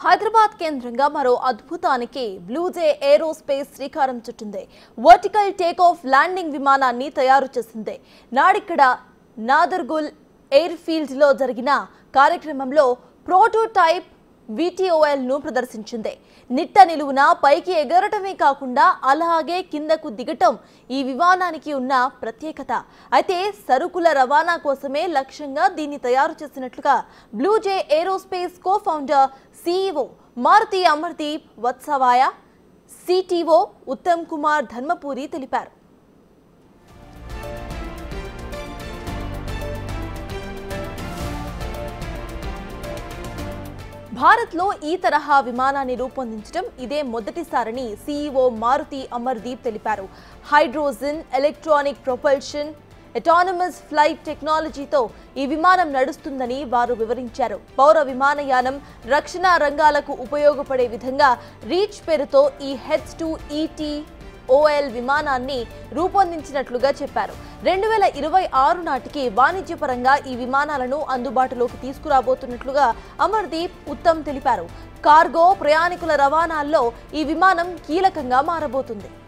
హైదరాబాద్ కేంద్రంగా మరో అద్భుతానికి బ్లూజే ఏరోస్పేస్ శ్రీకారం చుట్టింది వర్టికల్ టేక్ ఆఫ్ ల్యాండింగ్ విమానాన్ని తయారు చేసింది నాడిక్కడ నాదర్గుల్ ఎయిర్ ఫీల్డ్ లో జరిగిన కార్యక్రమంలో ప్రోటోటైప్ విటిఓఎల్ ను ప్రదర్శించింది నిట్ట నిలువున పైకి ఎగరటమే కాకుండా అలాగే కిందకు దిగటం ఈ విమానానికి ఉన్న ప్రత్యేకత అయితే సరుకుల రవాణా కోసమే లక్ష్యంగా దీన్ని తయారు చేసినట్లుగా BluJ aerospace co founder CEO Maruti Amardeep Vatsavaya CTO Uttam Kumar Dharmapuri తెలిపారు భారత్లో ఈ తరహా విమానాన్ని రూపొందించడం ఇదే మొదటిసారని సీఈఓ మారుతి అమర్దీప్ తెలిపారు hydrogen electronic propulsion autonomous flight టెక్నాలజీతో ఈ విమానం నడుస్తుందని వారు వివరించారు పౌర విమానయానం రక్షణ రంగాలకు ఉపయోగపడే విధంగా రీచ్ పేరుతో ఈ హెచ్ టూ ఈటీ ఓఎల్ విమానాన్ని రూపొందించినట్లుగా చెప్పారు రెండు వేల ఇరవై ఆరు నాటికి వాణిజ్యపరంగా ఈ విమానాలను అందుబాటులోకి తీసుకురాబోతున్నట్లుగా అమర్దీప్ ఉత్తమ్ తెలిపారు కార్గో ప్రయాణికుల రవాణాల్లో ఈ విమానం కీలకంగా మారబోతుంది